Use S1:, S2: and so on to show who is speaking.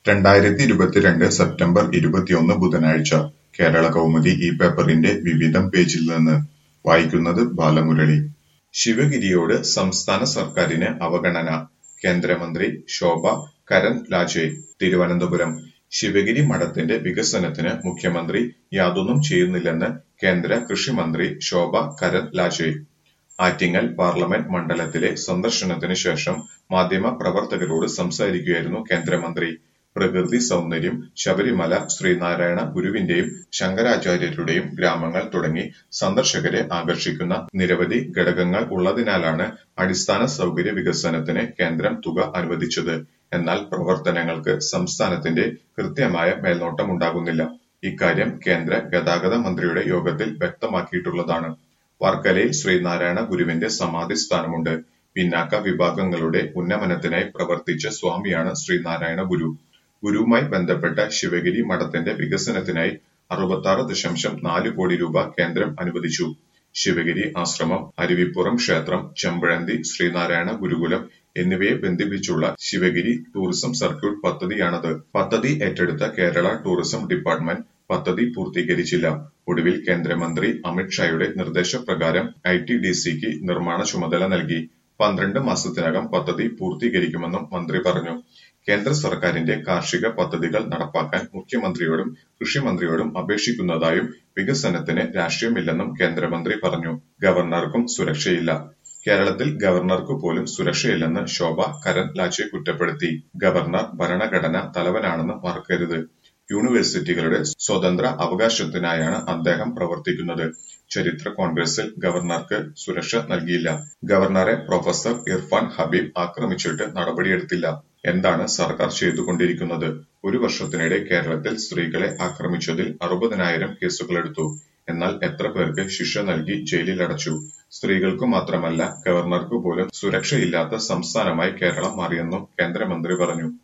S1: രണ്ടായിരത്തി ഇരുപത്തിരണ്ട് സെപ്റ്റംബർ ഇരുപത്തിയൊന്ന് ബുധനാഴ്ച കേരള കൗമുദി ഈ പേപ്പറിന്റെ വിവിധം പേജിൽ നിന്ന് വായിക്കുന്നത് ബാലമുരളി ശിവഗിരിയോട് സംസ്ഥാന സർക്കാരിന് അവഗണന കേന്ദ്രമന്ത്രി ശോഭ കരൻലാജെ തിരുവനന്തപുരം ശിവഗിരി മഠത്തിന്റെ വികസനത്തിന് മുഖ്യമന്ത്രി യാതൊന്നും ചെയ്യുന്നില്ലെന്ന് കേന്ദ്ര കൃഷിമന്ത്രി ശോഭ കരൻലാജെ ആറ്റിങ്ങൽ പാർലമെന്റ് മണ്ഡലത്തിലെ സന്ദർശനത്തിന് ശേഷം മാധ്യമ പ്രവർത്തകരോട് സംസാരിക്കുകയായിരുന്നു കേന്ദ്രമന്ത്രി പ്രകൃതി സൗന്ദര്യം ശബരിമല ശ്രീനാരായണ ഗുരുവിന്റെയും ശങ്കരാചാര്യരുടെയും ഗ്രാമങ്ങൾ തുടങ്ങി സന്ദർശകരെ ആകർഷിക്കുന്ന നിരവധി ഘടകങ്ങൾ ഉള്ളതിനാലാണ് അടിസ്ഥാന സൗകര്യ വികസനത്തിന് കേന്ദ്രം തുക അനുവദിച്ചത് എന്നാൽ പ്രവർത്തനങ്ങൾക്ക് സംസ്ഥാനത്തിന്റെ കൃത്യമായ മേൽനോട്ടമുണ്ടാകുന്നില്ല ഇക്കാര്യം കേന്ദ്ര ഗതാഗത മന്ത്രിയുടെ യോഗത്തിൽ വ്യക്തമാക്കിയിട്ടുള്ളതാണ് വർക്കലയിൽ ശ്രീനാരായണ ഗുരുവിന്റെ സമാധി സ്ഥാനമുണ്ട് പിന്നാക്ക വിഭാഗങ്ങളുടെ ഉന്നമനത്തിനായി പ്രവർത്തിച്ച സ്വാമിയാണ് ശ്രീനാരായണ ഗുരു ഗുരുവുമായി ബന്ധപ്പെട്ട ശിവഗിരി മഠത്തിന്റെ വികസനത്തിനായി അറുപത്താറ് ദശാംശം നാല് കോടി രൂപ കേന്ദ്രം അനുവദിച്ചു ശിവഗിരി ആശ്രമം അരുവിപ്പുറം ക്ഷേത്രം ചെമ്പഴന്തി ശ്രീനാരായണ ഗുരുകുലം എന്നിവയെ ബന്ധിപ്പിച്ചുള്ള ശിവഗിരി ടൂറിസം സർക്യൂട്ട് പദ്ധതിയാണത് പദ്ധതി ഏറ്റെടുത്ത കേരള ടൂറിസം ഡിപ്പാർട്ട്മെന്റ് പദ്ധതി പൂർത്തീകരിച്ചില്ല ഒടുവിൽ കേന്ദ്രമന്ത്രി അമിത്ഷായുടെ നിർദ്ദേശപ്രകാരം ഐ ടി ഡി സിക്ക് നിർമ്മാണ ചുമതല നൽകി പന്ത്രണ്ട് മാസത്തിനകം പദ്ധതി പൂർത്തീകരിക്കുമെന്നും മന്ത്രി പറഞ്ഞു കേന്ദ്ര സർക്കാരിന്റെ കാർഷിക പദ്ധതികൾ നടപ്പാക്കാൻ മുഖ്യമന്ത്രിയോടും കൃഷിമന്ത്രിയോടും അപേക്ഷിക്കുന്നതായും വികസനത്തിന് രാഷ്ട്രീയമില്ലെന്നും കേന്ദ്രമന്ത്രി പറഞ്ഞു ഗവർണർക്കും സുരക്ഷയില്ല കേരളത്തിൽ ഗവർണർക്ക് പോലും സുരക്ഷയില്ലെന്ന് ശോഭ കരൻലാജെ കുറ്റപ്പെടുത്തി ഗവർണർ ഭരണഘടന തലവനാണെന്ന് മറക്കരുത് യൂണിവേഴ്സിറ്റികളുടെ സ്വതന്ത്ര അവകാശത്തിനായാണ് അദ്ദേഹം പ്രവർത്തിക്കുന്നത് ചരിത്ര കോൺഗ്രസിൽ ഗവർണർക്ക് സുരക്ഷ നൽകിയില്ല ഗവർണറെ പ്രൊഫസർ ഇർഫാൻ ഹബീബ് ആക്രമിച്ചിട്ട് നടപടിയെടുത്തില്ല എന്താണ് സർക്കാർ ചെയ്തുകൊണ്ടിരിക്കുന്നത് ഒരു വർഷത്തിനിടെ കേരളത്തിൽ സ്ത്രീകളെ ആക്രമിച്ചതിൽ അറുപതിനായിരം കേസുകളെടുത്തു എന്നാൽ എത്ര പേർക്ക് ശിക്ഷ നൽകി ജയിലിലടച്ചു സ്ത്രീകൾക്കു മാത്രമല്ല ഗവർണർക്ക് പോലും സുരക്ഷയില്ലാത്ത സംസ്ഥാനമായി കേരളം മാറിയെന്നും കേന്ദ്രമന്ത്രി പറഞ്ഞു